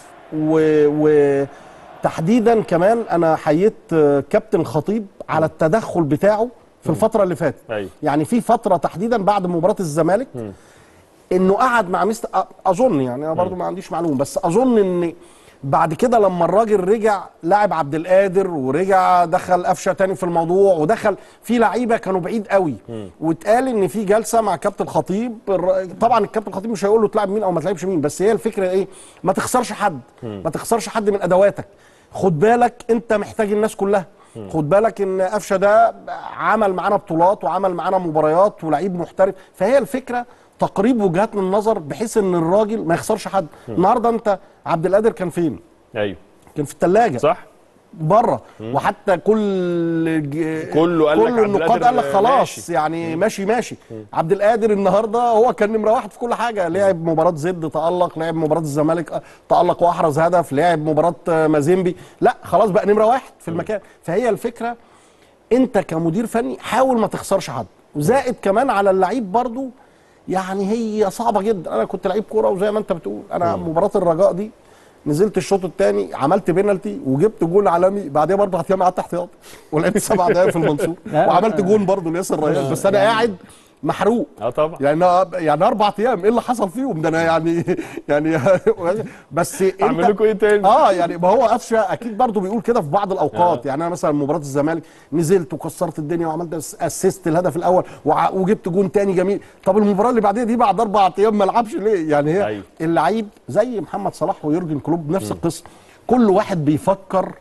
و, وتحديدا كمان انا حييت آه، كابتن خطيب على التدخل بتاعه في الفتره اللي فاتت أيوة. يعني في فتره تحديدا بعد مباراه الزمالك انه قعد مع مستر أ- اظن يعني انا برضو ما عنديش معلومه بس اظن ان بعد كده لما الراجل رجع لاعب عبد القادر ورجع دخل قفشه تاني في الموضوع ودخل في لعيبه كانوا بعيد قوي واتقال ان في جلسه مع كابتن خطيب الر- طبعا الكابتن خطيب مش هيقول له تلعب مين او ما تلعبش مين بس هي الفكره ايه ما تخسرش حد ما تخسرش حد من ادواتك خد بالك انت محتاج الناس كلها خد بالك ان قفشه ده عمل معانا بطولات وعمل معانا مباريات ولعيب محترف فهي الفكره تقريب وجهات النظر بحيث ان الراجل ما يخسرش حد النهارده انت عبد القادر كان فين ايوه كان في الثلاجه صح بره وحتى كل ج- كله قال لك كل عبد النقاد القادر قال لك خلاص ماشي. يعني ماشي ماشي عبد القادر النهارده هو كان نمره واحد في كل حاجه لعب مباراه زد تالق لعب مباراه الزمالك آه، تالق واحرز هدف لعب مباراه آه، مازيمبي لا خلاص بقى نمره واحد في المكان فهي الفكره انت كمدير فني حاول ما تخسرش حد وزائد كمان على اللعيب برضو يعني هي صعبه جدا انا كنت لعيب كوره وزي ما انت بتقول انا مباراه الرجاء دي نزلت الشوط الثاني عملت بينالتي وجبت جول عالمي بعدها برضه ايام قعدت احتياطي ولعبت سبع دقايق في المنصور لا، وعملت جول برضه لياسر ريان بس انا قاعد محروق اه طبعا يعني يعني اربع ايام ايه اللي حصل فيهم ده انا يعني يعني بس انت اعمل لكم ايه تاني اه يعني ما هو قفشه اكيد برضه بيقول كده في بعض الاوقات يعني انا مثلا مباراه الزمالك نزلت وكسرت الدنيا وعملت اسيست الهدف الاول وع- وجبت جون تاني جميل طب المباراه اللي بعديها دي بعد اربع ايام ما لعبش ليه يعني هي أيوة. اللعيب زي محمد صلاح ويورجن كلوب نفس القصه كل واحد بيفكر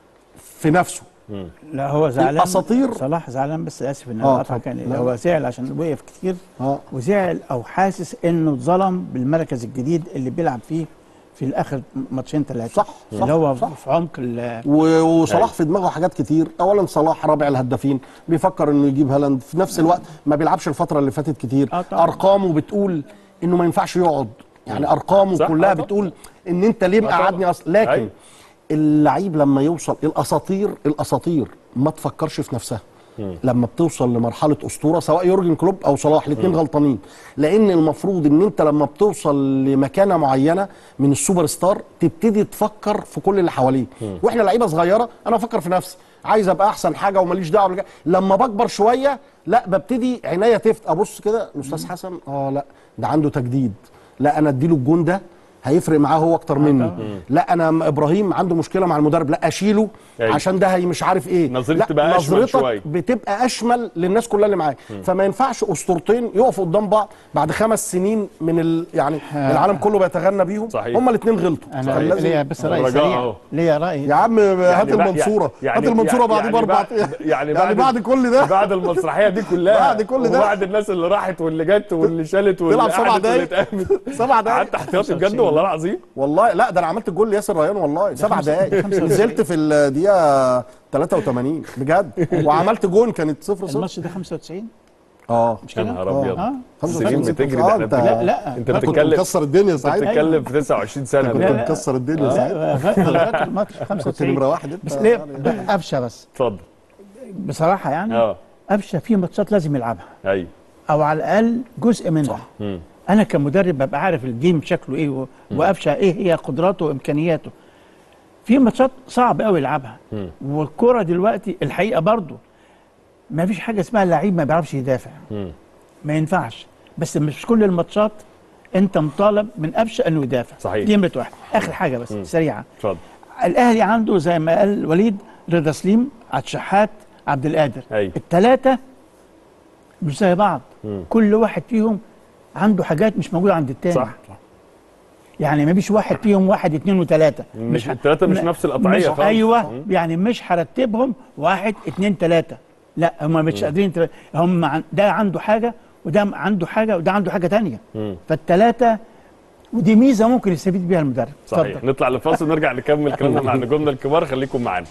في نفسه لا هو زعلان الأساطير. صلاح زعلان بس اسف ان آه، انا اقطع طبعا. كان لا. هو زعل عشان وقف كتير اه وزعل او حاسس انه اتظلم بالمركز الجديد اللي بيلعب فيه في الاخر ماتشين ثلاثه صح، صح، اللي هو صح. في عمق ال- و- وصلاح أيوة. في دماغه حاجات كتير اولا صلاح رابع الهدافين بيفكر انه يجيب هالاند في نفس الوقت ما بيلعبش الفتره اللي فاتت كتير آه طبعا. ارقامه بتقول انه ما ينفعش يقعد يعني ارقامه صح، كلها آه طبعا. بتقول ان انت ليه طبعا. مقعدني اصلا لكن أيوة. اللعيب لما يوصل الاساطير الاساطير ما تفكرش في نفسها لما بتوصل لمرحله اسطوره سواء يورجن كلوب او صلاح الاثنين غلطانين لان المفروض ان انت لما بتوصل لمكانه معينه من السوبر ستار تبتدي تفكر في كل اللي حواليك واحنا لعيبه صغيره انا بفكر في نفسي عايز ابقى احسن حاجه وماليش دعوه بالجا- لما بكبر شويه لا ببتدي عينيا تفت ابص كده الاستاذ حسن اه لا ده عنده تجديد لا انا اديله الجون ده هيفرق معاه هو اكتر مني لا انا م- ابراهيم عنده مشكله مع المدرب لا اشيله أيوة. عشان ده هي مش عارف ايه نظرتك لا تبقى أشمل نظرتك شوية. بتبقى اشمل للناس كلها اللي معاك فما ينفعش اسطورتين يقفوا قدام بعض بعد خمس سنين من ال... يعني العالم كله بيتغنى بيهم صحيح. هما الاثنين غلطوا انا كان لازم- ليا بس راي الرجاء سريع أهو. ليا راي يا عم هات بقى- المنصوره هات المنصوره بعد باربع بعد- ايام يعني يعني بعد كل ده بعد المسرحيه دي كلها بعد كل ده. وبعد الناس اللي راحت واللي جت واللي شالت واللي تلعب سبع قعدت واللي دقايق. اتقامت سبع دقايق قعدت احتياطي بجد والله العظيم والله لا ده انا عملت الجول لياسر ريان والله سبع دقايق نزلت في الدقيقه 83 بجد وعملت جون كانت 0 0 الماتش ده 95 اه مش يا كده؟ نهار آه. ابيض اه السنين 95 بتجري آه، ده انت انت لا لا انت لا، كنت بتتكلم مكسر الدنيا انت ساعتها بتتكلم في 29 سنه كنت لا، لا. مكسر الدنيا ساعتها لا، لغايه الماتش كنت 95 نمره واحد انت بس ليه قفشه بس اتفضل بصراحه يعني اه قفشه في ماتشات لازم يلعبها ايوه او على الاقل جزء منها صح. مم. انا كمدرب ببقى عارف الجيم شكله ايه و- وقفشه ايه هي قدراته وامكانياته في ماتشات صعب قوي يلعبها مم. والكره دلوقتي الحقيقه برضو ما فيش حاجه اسمها لعيب ما بيعرفش يدافع مم. ما ينفعش بس مش كل الماتشات انت مطالب من قفشه انه يدافع صحيح. دي نمره واحد اخر حاجه بس سريعه اتفضل الاهلي عنده زي ما قال وليد رضا سليم عبد الشحات عبد القادر أيوة. الثلاثه مش زي بعض مم. كل واحد فيهم عنده حاجات مش موجوده عند التاني صح يعني ما فيش واحد فيهم واحد اتنين وتلاته مش ه- التلاتة مش م- نفس القطعية مش خالص. ايوه مم. يعني مش هرتبهم واحد اتنين تلاته لا هم مش قادرين تل- هم عن- ده عنده حاجه وده عنده حاجه وده عنده حاجه تانيه مم. فالتلاته ودي ميزه ممكن يستفيد بيها المدرب صحيح اتفضل. نطلع لفاصل نرجع نكمل كلامنا مع نجومنا الكبار خليكم معانا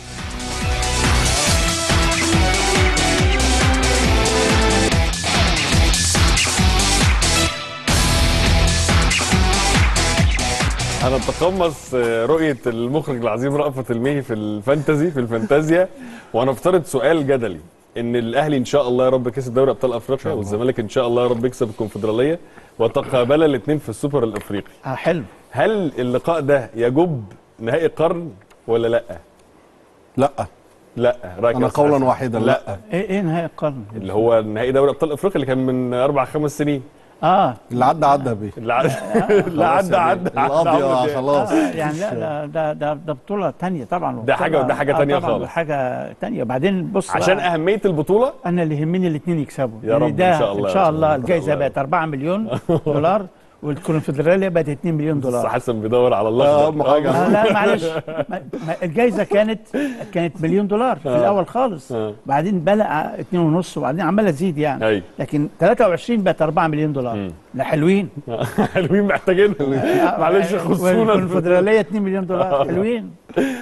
هنتقمص آه، رؤية المخرج العظيم رأفت المهي في الفانتزي في الفانتازيا وهنفترض سؤال جدلي ان الاهلي ان شاء الله يا رب كسب دوري ابطال افريقيا والزمالك ان شاء الله يا رب يكسب الكونفدراليه وتقابلا الاثنين في السوبر الافريقي اه حلو هل اللقاء ده يجب نهائي قرن ولا لا؟ لا لا رايك انا يا أستاذ قولا حسن؟ واحدا لا لا ايه ايه نهائي القرن اللي هو نهائي دوري ابطال افريقيا اللي كان من اربع خمس سنين اه اللي عدى عدى بيه اللي عد- اللي عدى عدى القاضي عدى خلاص آه يعني لا لا ده ده ده بطوله تانية طبعا ده حاجة وده حاجة آه تانية طبعاً، خالص. حاجه تانية وبعدين بص عشان بقى، اهميه البطوله انا اللي يهمني الاثنين يكسبوا يا يعني رب إن ده شاء الله ان شاء يا الله رب. الجائزه الله. بقت 4 مليون دولار والكونفدراليه بقت 2 مليون بس دولار حسن بيدور على آه، الله أهم حاجة. آه لا معلش ما- ما- الجائزه كانت كانت مليون دولار في الاول خالص آه. بعدين بلع اتنين ونص وبعدين عماله تزيد يعني أيوة. لكن 23 بقت 4 مليون دولار لا حلوين حلوين محتاجين معلش خصونا والكونفدراليه 2 مليون دولار حلوين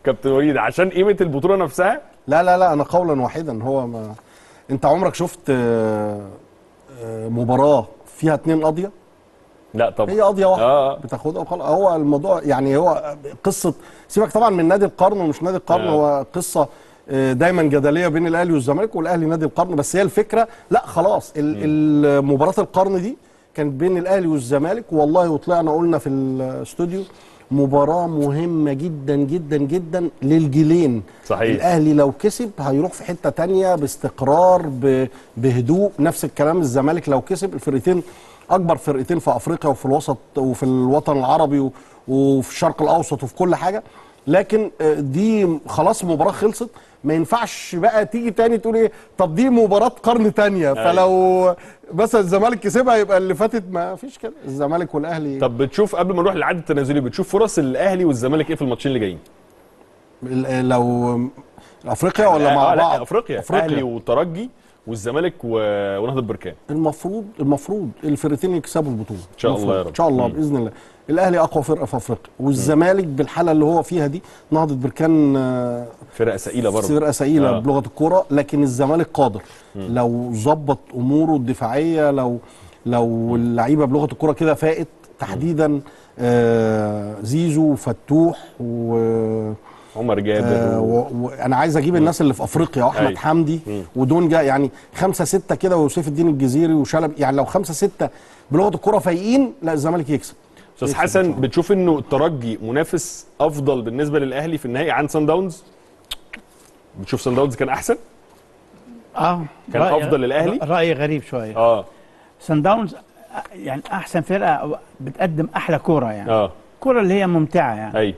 كابتن وليد عشان قيمه البطوله نفسها لا لا لا انا قولا واحدا هو ما انت عمرك شفت آه، آه، مباراه فيها اتنين قضيه لا طبعا هي قضيه واحده آه. بتاخدها وخلاص هو الموضوع يعني هو قصه سيبك طبعا من نادي القرن ومش نادي القرن آه. هو قصه آه، دايما جدليه بين الاهلي والزمالك والاهلي نادي القرن بس هي الفكره لا خلاص ال- ال- مباراه القرن دي كانت بين الاهلي والزمالك والله وطلعنا قلنا في الاستوديو مباراه مهمه جدا جدا جدا للجيلين صحيح. الاهلي لو كسب هيروح في حته تانية باستقرار ب- بهدوء نفس الكلام الزمالك لو كسب الفرقتين اكبر فرقتين في افريقيا وفي الوسط وفي الوطن العربي و- وفي الشرق الاوسط وفي كل حاجه لكن آه، دي خلاص مباراه خلصت ما ينفعش بقى تيجي تاني تقول ايه طب دي مباراه قرن تانية فلو مثلا الزمالك كسبها يبقى اللي فاتت ما فيش كده الزمالك والاهلي طب بتشوف قبل ما نروح للعد التنازلي بتشوف فرص الاهلي والزمالك ايه في الماتشين اللي جايين ال- لو افريقيا ولا آه، مع لا، بعض افريقيا أفريقيا. اهلي وترجي والزمالك و... ونهضه بركان المفروض المفروض الفرقتين يكسبوا البطوله ان شاء الله يا رب. ان شاء الله مم. باذن الله الاهلي اقوى فرقه في افريقيا والزمالك بالحاله اللي هو فيها دي نهضه بركان آه، فرقه ثقيله برضه فرقه ثقيله آه. بلغه الكوره لكن الزمالك قادر لو ظبط اموره الدفاعيه لو لو اللعيبه بلغه الكوره كده فائت تحديدا آه زيزو وفتوح و عمر جابر آه و... و- وانا عايز اجيب الناس اللي في افريقيا واحمد أيوة. حمدي مم. ودونجا يعني خمسه سته كده وسيف الدين الجزيري وشلبي يعني لو خمسه سته بلغه الكوره فايقين لا الزمالك يكسب استاذ يكسب إن حسن شاء الله. بتشوف انه الترجي منافس افضل بالنسبه للاهلي في النهائي عن سان داونز بتشوف سان داونز كان احسن اه كان رأي- أفضل للأهلي؟ راي غريب شويه اه سان داونز آه، يعني احسن فرقه بتقدم احلى كوره يعني اه الكوره اللي هي ممتعه يعني اي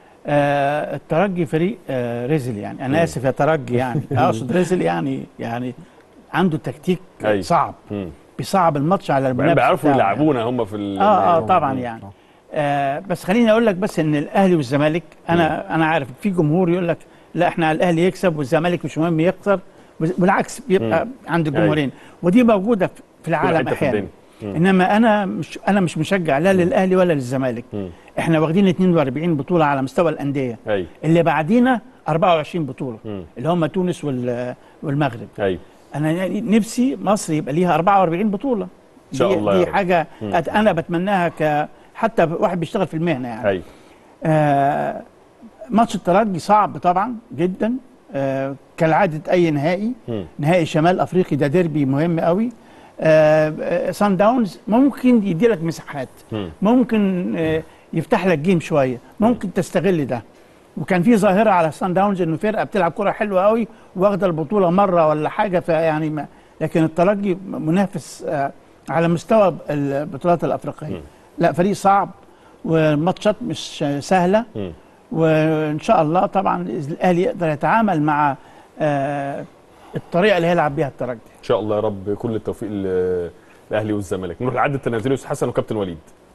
آه الترجي فريق آه رزل يعني انا اسف يا ترجي يعني اقصد رزل يعني يعني عنده تكتيك أيوة. صعب مم. بيصعب الماتش على بعدين المنافس بيعرفوا بتاعه يلعبونا هم في ال... اه اه طبعا مم. يعني آه بس خليني اقول لك بس ان الاهلي والزمالك انا انا عارف في جمهور يقول لك لا احنا الاهلي يكسب والزمالك مش مهم يخسر بالعكس بيبقى عند الجمهورين ودي موجوده في- في كل العالم حته في احيانا الدنيا مم. انما انا مش انا مش مشجع لا للاهلي ولا للزمالك مم. احنا واخدين 42 بطوله على مستوى الانديه اي اللي بعدينا 24 بطوله مم. اللي هم تونس وال- والمغرب اي انا يعني نفسي مصر يبقى ليها 44 بطوله إن شاء دي, الله يا دي رب. حاجه مم. أت- انا بتمناها ك حتى واحد بيشتغل في المهنه يعني اي آه ماتش الترجي صعب طبعا جدا آه كالعاده اي نهائي مم. نهائي شمال افريقي ده ديربي مهم قوي آه آه، سان داونز ممكن يدي لك مساحات مم. ممكن آه يفتح لك جيم شويه ممكن تستغل ده وكان في ظاهره على سان داونز انه فرقه بتلعب كره حلوه قوي واخده البطوله مره ولا حاجه فيعني ما لكن الترجي منافس آه على مستوى البطولات الافريقيه مم. لا فريق صعب وماتشات مش سهله مم. وان شاء الله طبعا الاهلي يقدر يتعامل مع آه الطريقه اللي هيلعب بيها الترجي ان شاء الله يا رب كل التوفيق ل- الاهلي والزمالك نروح لعد التنازلي استاذ حسن وكابتن وليد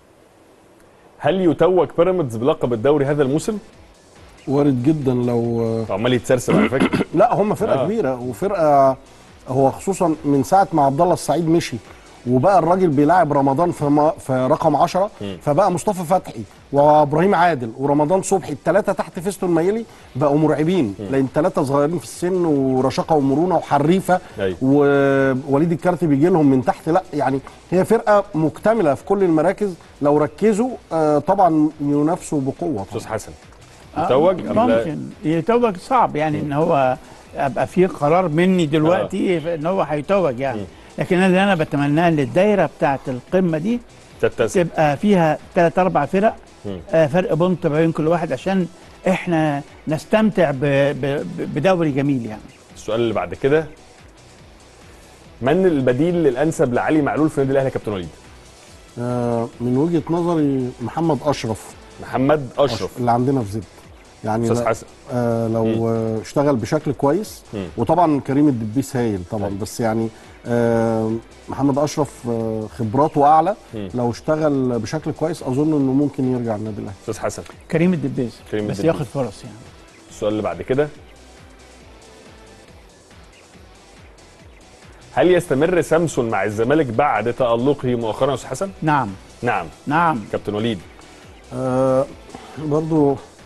هل يتوج بيراميدز بلقب الدوري هذا الموسم؟ وارد جدا لو عمال يتسرسب على فكره لا هم فرقه آه. آه. كبيره وفرقه هو خصوصا من ساعه ما عبد الله السعيد مشي وبقى الراجل بيلاعب رمضان في, ما في رقم 10 فبقى مصطفى فتحي وابراهيم عادل ورمضان صبحي الثلاثه تحت فيستون مايلي بقوا مرعبين لان ثلاثه صغيرين في السن ورشاقه ومرونه وحريفه أيوة. ووليد الكارتي بيجي لهم من تحت لا يعني هي فرقه مكتمله في كل المراكز لو ركزوا آه طبعا ينافسوا بقوه طبعا. استاذ حسن يتوج أم لا؟ ممكن يتوج صعب يعني ان هو ابقى في قرار مني دلوقتي آه. ان هو هيتوج يعني لكن اللي انا بتمناه ان الدايره بتاعت القمه دي تتسم تبقى فيها ثلاث اربع فرق مم. آه فرق بونت بين كل واحد عشان احنا نستمتع ب- ب- بدوري جميل يعني السؤال اللي بعد كده من البديل الانسب لعلي معلول في النادي الاهلي يا كابتن وليد؟ آه من وجهه نظري محمد اشرف محمد اشرف اللي عندنا في زد يعني استاذ لا- حسن آه لو آه اشتغل بشكل كويس مم. وطبعا كريم الدبيس هايل طبعا أيوة. بس يعني آه محمد اشرف آه خبراته اعلى مم. لو اشتغل بشكل كويس اظن انه ممكن يرجع النادي الاهلي استاذ حسن كريم الدبيس كريم بس الدبيس. ياخد فرص يعني السؤال اللي بعد كده هل يستمر سامسون مع الزمالك بعد تألقه مؤخرا يا استاذ حسن؟ نعم نعم نعم كابتن وليد آه برضو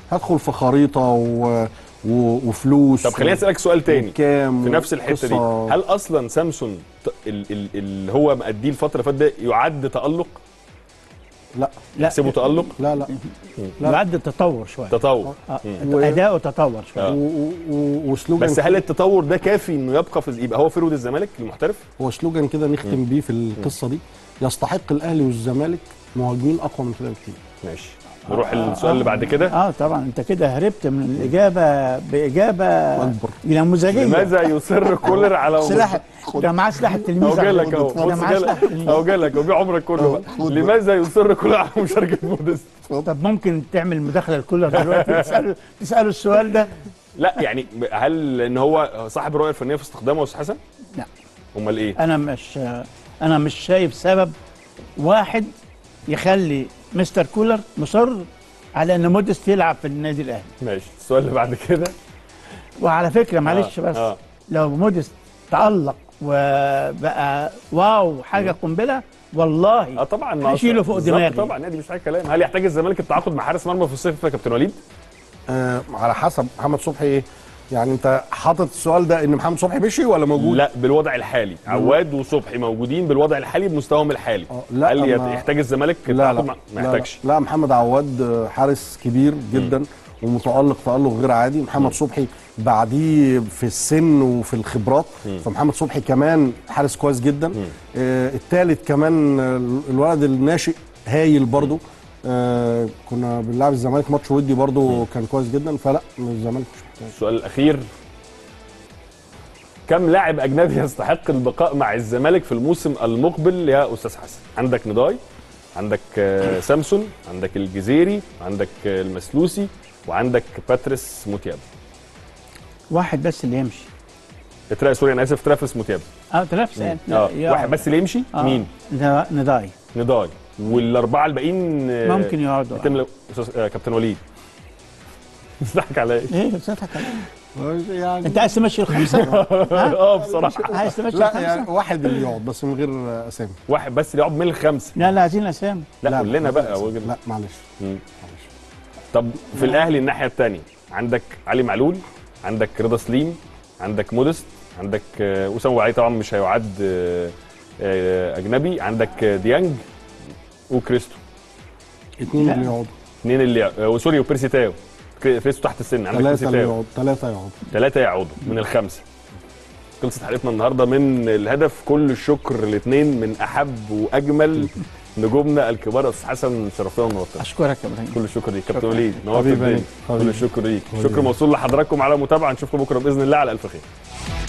هدخل في خريطه و... و... وفلوس طب خليني اسالك سؤال تاني كام في نفس الحته دي هل اصلا سامسون ت- ال- ال- اللي هو مأديه الفتره اللي فاتت ده يعد تالق لا لا تحسبه تالق لا لا لا. يعد تطور شويه تطور آه، و- اداؤه تطور شويه آه. و... و... و... وسلوجان بس هل التطور ده كافي انه يبقى في يبقى هو فرود الزمالك المحترف هو سلوجان كده نختم بيه في القصه دي يستحق الاهلي والزمالك مهاجمين اقوى من كده بكتير ماشي نروح السؤال اللي بعد كده اه طبعا انت كده هربت من الاجابه باجابه أكبر. نموذجيه لماذا يصر كولر على سلاح ده معاه سلاح التلميذ او جالك اهو ده بص معاه سلاح جالك التلميذ او جالك وبيع عمرك كله بقى لماذا يصر كولر على مشاركه موديست طب ممكن تعمل مداخله لكولر دلوقتي تساله تساله السؤال ده لا يعني هل ان هو صاحب الرؤيه الفنيه في استخدامه يا استاذ حسن لا امال ايه انا مش انا مش شايف سبب واحد يخلي مستر كولر مصر على ان موديست يلعب في النادي الاهلي ماشي السؤال اللي بعد كده وعلى فكره معلش آه، بس آه. لو موديست تالق وبقى واو حاجه قنبله والله اه طبعا ما هشيله أصل- فوق بالظبط دماغي. طبعا دي مش حاجه كلام هل يحتاج الزمالك التعاقد مع حارس مرمى في الصيف يا كابتن وليد آه على حسب محمد صبحي ايه يعني انت حاطط السؤال ده ان محمد صبحي مشي ولا موجود لا بالوضع الحالي عواد وصبحي موجودين بالوضع الحالي بمستواهم الحالي آه، لا، هل يت- أما- يحتاج الزمالك لا التعاقد لا مع- ما لا, يحتاجش لا, لا محمد عواد آه، حارس كبير جدا ومتألق تألق غير عادي محمد صبحي بعديه في السن وفي الخبرات فمحمد صبحي كمان حارس كويس جدا آه الثالث كمان آه، الولد الناشئ هايل برضو آه كنا بنلعب الزمالك ماتش ودي برضو كان كويس جدا فلا الزمالك مش محتاج السؤال الاخير كم لاعب اجنبي يستحق البقاء مع الزمالك في الموسم المقبل يا استاذ حسن عندك نداي عندك آه، سامسون عندك الجزيري عندك آه، المسلوسي وعندك باتريس موتياب واحد بس اللي يمشي اترا سوري انا اسف ترافيس موتياب اه تنافس يعني اه يا- واحد بس اللي يمشي آه. مين ن- نداي نداي والاربعه الباقيين آه، ممكن يقعدوا يتم لو- أستاذ- آه، كابتن وليد بتضحك على ايه؟ ايه بتضحك عليه؟ يعني انت عايز تمشي الخمسه؟ ها؟ اه بصراحه عايز تمشي لا الخمسه؟ يعني واحد اللي يقعد بس من غير آه، اسامي واحد بس اللي يقعد من الخمسه لا لا عايزين اسامي لا قول لنا بقى لا, وجد- لا معلش مم. طب في الاهلي الناحيه الثانيه عندك علي معلول عندك رضا سليم عندك مودست عندك آه، وسام وعلي طبعا مش هيعد آه، آه، اجنبي عندك آه، ديانج وكريستو اثنين لا. اللي يقعدوا اثنين اللي آه، وسوري وبيرسي تاو كري- كريستو تحت السن عندك بيرسي ثلاثة اللي تاو يقعدوا ثلاثة يقعدوا ثلاثه يعودوا من الخمسه خلصت حلقتنا النهارده من الهدف كل الشكر الاثنين من احب واجمل نجومنا الكبار استاذ حسن شرفتنا ونورتنا اشكرك يا ابراهيم كل الشكر ليك كابتن وليد نورت حبيبي الدنيا عليك. كل حبيبي. الشكر ليك حبيبي. شكر موصول لحضراتكم على المتابعه نشوفكم بكره باذن الله على الف خير